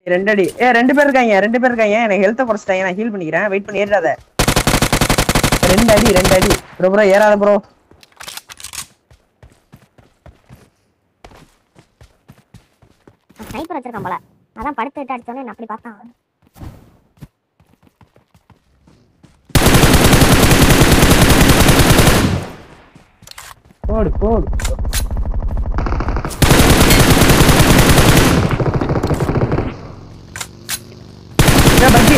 ரெண்டு அடி ஏ ரெண்டு பேர் இருக்காங்க ரெண்டு பேர் இருக்காங்க எனக்கு ஹெல்த்தை குறைச்சிட்டாங்க நான் ஹீல் பண்ணிக்கிறேன் வெயிட் பண்ணி ஏறாத ரெண்டு அடி ரெண்டு அடி ப்ரோ ப்ரோ ஏறாத ப்ரோ ஸ்னைப்பர் வச்சிருக்கான் போல அதான் படுத்து விட்டு அடிச்சோன்னே நான் அப்படி பார்த்தான் போடு போடு ஏ, பக்கி.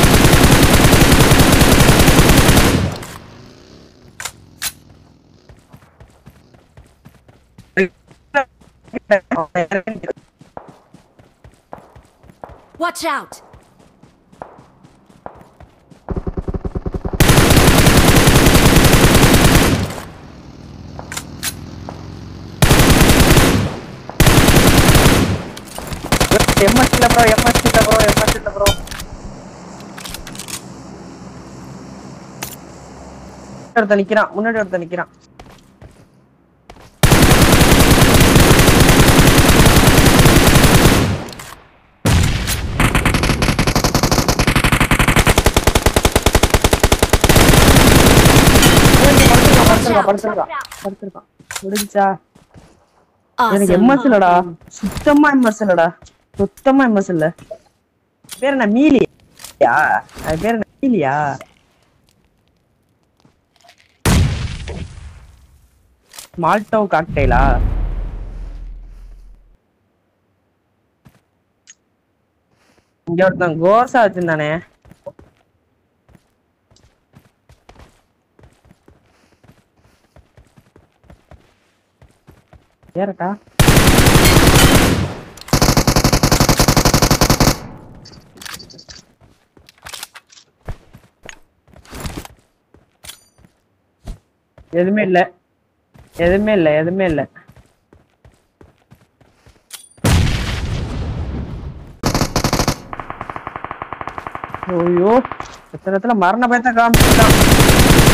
Watch out! MS இல்ல bro, MS இல்ல bro, MS இல்ல bro. ஒருத்தன் நிக்கிறான் முன்னாடி ஒருத்தன் நிக்கிறான் படுத்திருக்கான், படுத்திருக்கான், படுத்திருக்கான். முடிஞ்சா எனக்கு Awesome. எம்எஸ் இல்லடா சுத்தமா எம்எஸ் இல்லடா சுத்தமா எம்எஸ் இல்ல பேர் என்ன மீலியா அது பேர் என்ன மீலியா மால்டோ காக்டெயிலா இங்க ஒருத்தன் கோர்ஸா வச்சிருந்தானே ஏறட்டா எதுவுமே இல்ல எதுவுமே இல்ல எதுவுமே இல்ல ஐயோ எத்தனை இடத்துல மரண பயத்தை காமிச்சிட்டான்